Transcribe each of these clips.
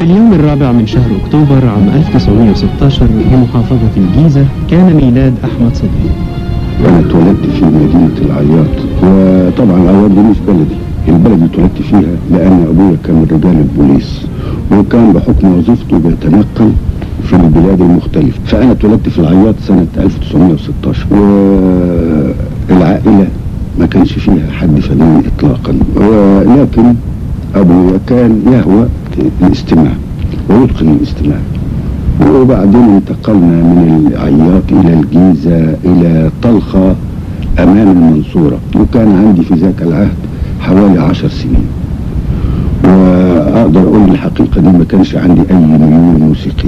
اليوم الرابع من شهر أكتوبر عام 1916 بمحافظة الجيزة كان ميلاد أحمد صدقي وانا اتولدت في مدينة العياط وطبعا العياط دي مش بلدي البلد اللي اتولدت فيها لان ابويا كان من رجال البوليس وكان بحكم وظيفته بيتنقل في البلاد المختلفة فانا اتولدت في العياط سنة 1916 والعائلة ما كانش فيها حد فنان اطلاقا ولكن ابويا كان يهوى الاستماع ويتقن الاستماع وبعدين انتقلنا من العياط الى الجيزة الى طلخة امام المنصورة وكان عندي في ذاك العهد حوالي عشر سنين واقدر اقول الحقيقة دي ما كانش عندي اي ميول موسيقي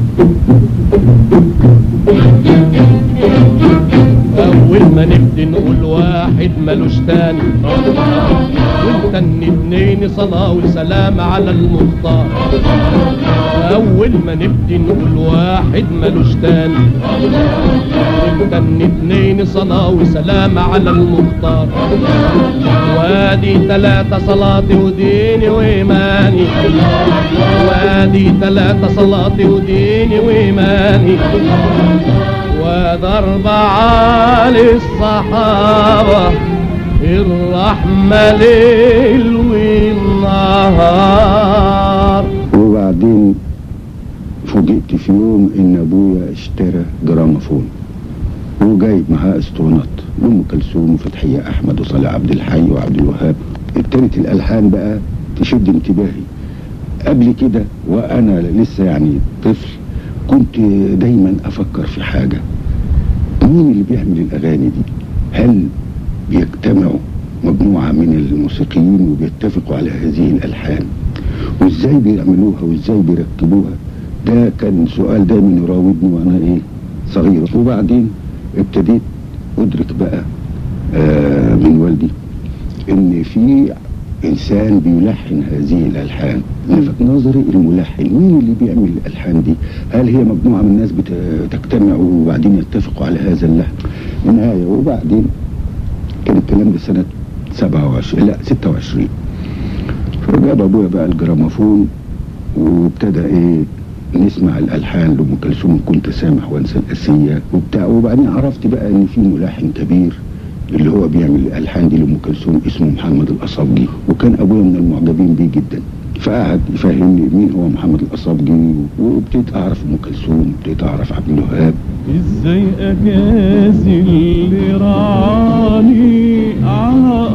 أول ما نبدي نقول واحد ملوش تاني ونتني اتنين صلاة وسلام على المختار أول ما نبدي نقول واحد ملوش تاني ونتني اتنين صلاة وسلام على المختار وادي تلاتة صلاتي وديني وإيماني وادي تلاتة صلاتي وديني وإيماني وضرب على الصحابة الرحمة ليل والنهار وبعدين فوجئت في يوم ان ابويا اشترى جراموفون وجايب معاه اسطوانات ام كلثوم وفتحيه احمد وصالح عبد الحي وعبد الوهاب ابتدت الالحان بقى تشد انتباهي قبل كده وانا لسه يعني طفل كنت دايما افكر في حاجه مين اللي بيعمل الاغاني دي هل بيجتمعوا مجموعه من الموسيقيين وبيتفقوا على هذه الالحان وازاي بيعملوها وازاي بيركبوها ده كان سؤال دايما يراودني وانا ايه صغير وبعدين ابتديت ادرك بقى آه من والدي ان في انسان بيلحن هذه الالحان لفت نظري الملحن مين اللي بيعمل الالحان دي هل هي مجموعه من الناس بتجتمع وبعدين يتفقوا على هذا اللحن النهايه وبعدين كان الكلام ده سنه 27 لا 26 فجاب ابويا بقى الجراموفون وابتدى ايه نسمع الالحان لام كلثوم كنت سامح وانسى الاسيه وبتاع وبعدين عرفت بقى ان في ملحن كبير اللي هو بيعمل الالحان دي لام كلثوم اسمه محمد الاصابجي وكان ابويا من المعجبين بيه جدا فقعد يفهمني مين هو محمد الاصابجي وابتديت اعرف ام كلثوم ابتديت اعرف عبد الوهاب ازاي اجازي اللي رعاني على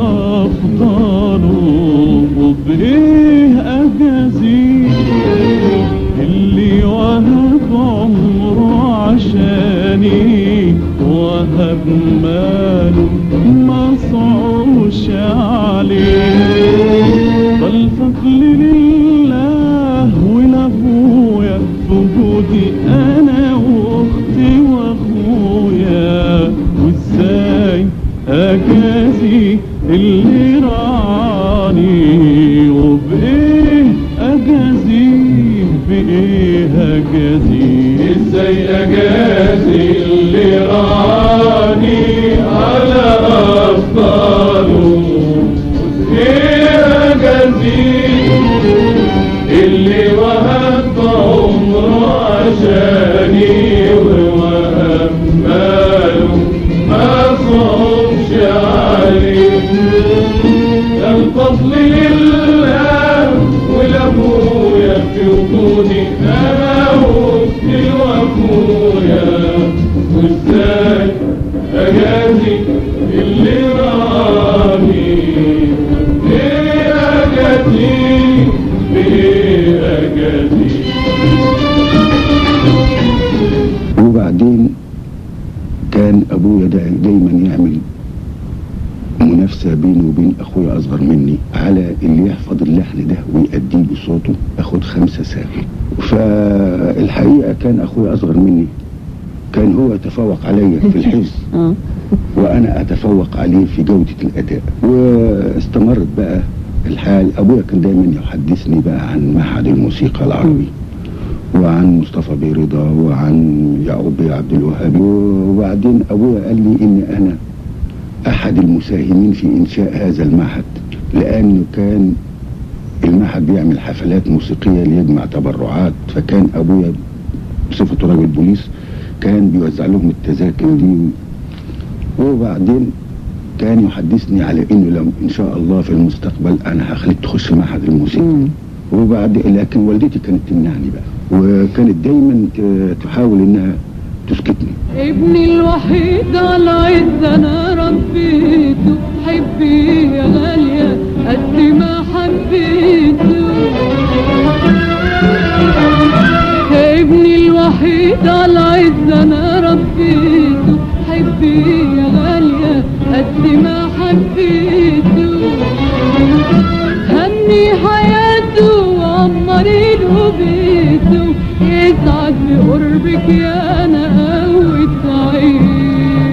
افضاله وبايه اجازي اللي وهب عمره عشاني وهب ماله ما صعوش عليه فالفضل لله ولابويا في وجودي انا واختي واخويا وازاي اجازي اللي رعاني وبايه اجازي بايه اجازي ازاي اجازي اللي رعاني على افضاله وايه اجازي اللي وهب عمره عشاني ووهب ماله ما صومش عليه ده الفضل لله ولابويا في وجودي انا واختي واخويا وازاي اجازي اللي راني ايه اجازي ايه اجازي وبعدين كان ابويا دا دايما يعمل منافسة بينه وبين اخويا اصغر مني على اللي يحفظ اللحن ده ويأديه بصوته اخد خمسة ساعة فالحقيقة كان اخويا اصغر مني كان هو يتفوق عليا في الحفظ اه وانا اتفوق عليه في جودة الاداء واستمرت بقى الحال ابويا كان دايما يحدثني بقى عن معهد الموسيقى العربي وعن مصطفى بيه رضا وعن يعقوب بيه عبد الوهاب وبعدين ابويا قال لي ان انا احد المساهمين في انشاء هذا المعهد لانه كان المعهد بيعمل حفلات موسيقية ليجمع تبرعات فكان أبويا بصفته راجل بوليس كان بيوزع لهم التذاكر دي وبعدين كان يحدثني على انه لو ان شاء الله في المستقبل انا هخليك تخش معهد الموسيقى وبعد لكن والدتي كانت تمنعني بقى وكانت دايما ت- تحاول انها تسكتني ابني الوحيد على عز انا ربيته حبي يا غالية قد ما حبيته ابني الوحيد على عز انا ربيته حبي يا غالية قد ما حبيته هني حياته وعمري له بيته يسعد بقربك يا انا قوة عيني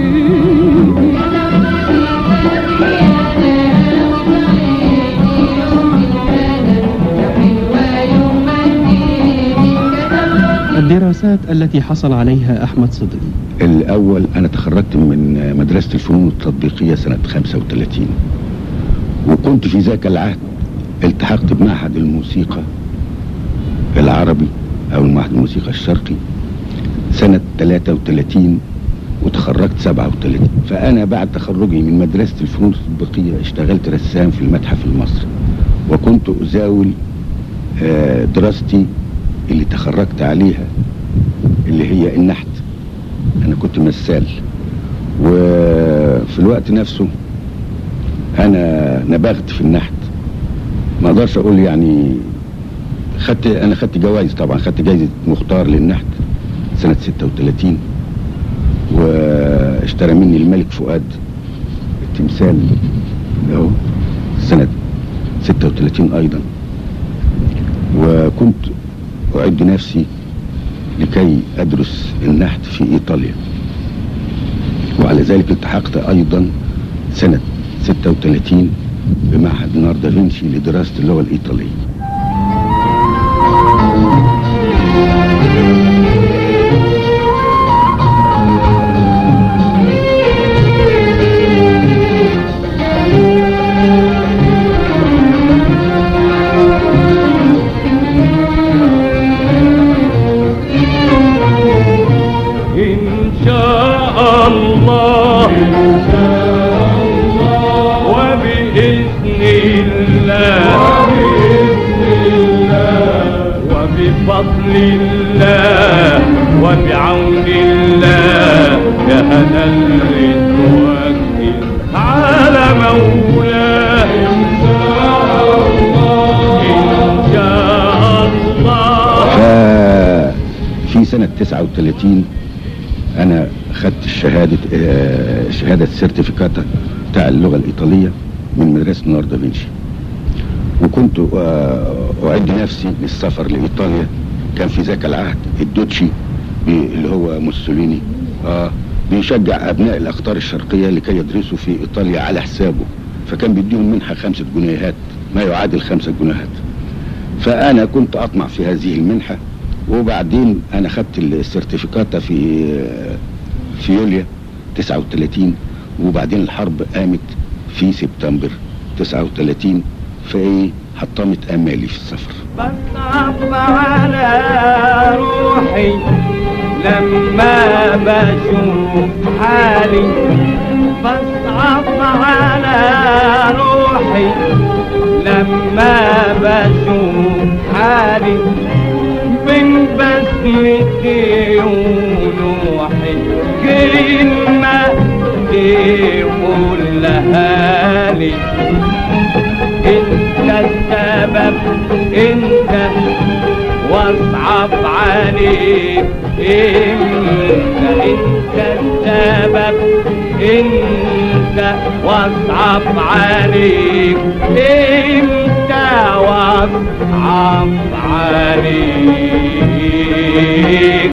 الدراسات التي حصل عليها أحمد صدقي الأول أنا تخرجت من مدرسة الفنون التطبيقية سنة 35 وكنت في ذاك العهد التحقت بمعهد الموسيقى العربي أو المعهد الموسيقى الشرقي سنة 33 وتخرجت 37 فأنا بعد تخرجي من مدرسة الفنون التطبيقية اشتغلت رسام في المتحف المصري وكنت أزاول آه، دراستي اللي تخرجت عليها اللي هي النحت انا كنت مسال وفي الوقت نفسه انا نبغت في النحت ما اقدرش اقول يعني خدت انا خدت جوائز طبعا خدت جايزه مختار للنحت سنه 36 واشترى مني الملك فؤاد التمثال اهو سنه 36 ايضا وكنت اعد نفسي لكي أدرس النحت في إيطاليا وعلى ذلك التحقت أيضا سنة 36 بمعهد ليوناردو دافنشي لدراسة اللغة الإيطالية إن شاء الله وبإذن الله وبفضل الله وبعون الله يا هدى الرزق على مولاه إن شاء الله ففي سنة 39 أنا خدت الشهادة آه، شهادة سيرتيفيكاتا بتاع اللغة الإيطالية من مدرسة ليوناردو دافنشي وكنت آه، أعد نفسي للسفر لإيطاليا كان في ذاك العهد الدوتشي بي- اللي هو موسوليني آه بيشجع أبناء الأقطار الشرقية لكي يدرسوا في إيطاليا على حسابه فكان بيديهم منحة خمسة جنيهات ما يعادل خمسة جنيهات فأنا كنت أطمع في هذه المنحة وبعدين أنا خدت السيرتيفيكاتا في في يوليو 39 وبعدين الحرب قامت في سبتمبر 39 فإيه حطمت آمالي في السفر بصعب على روحي لما بشوف حالي بصعب على روحي لما بشوف حالي بين بسمتي ونوحي كلمة تقولها لي انت السبب انت واصعب عليك انت انت السبب انت واصعب عليك انت واصعب عليك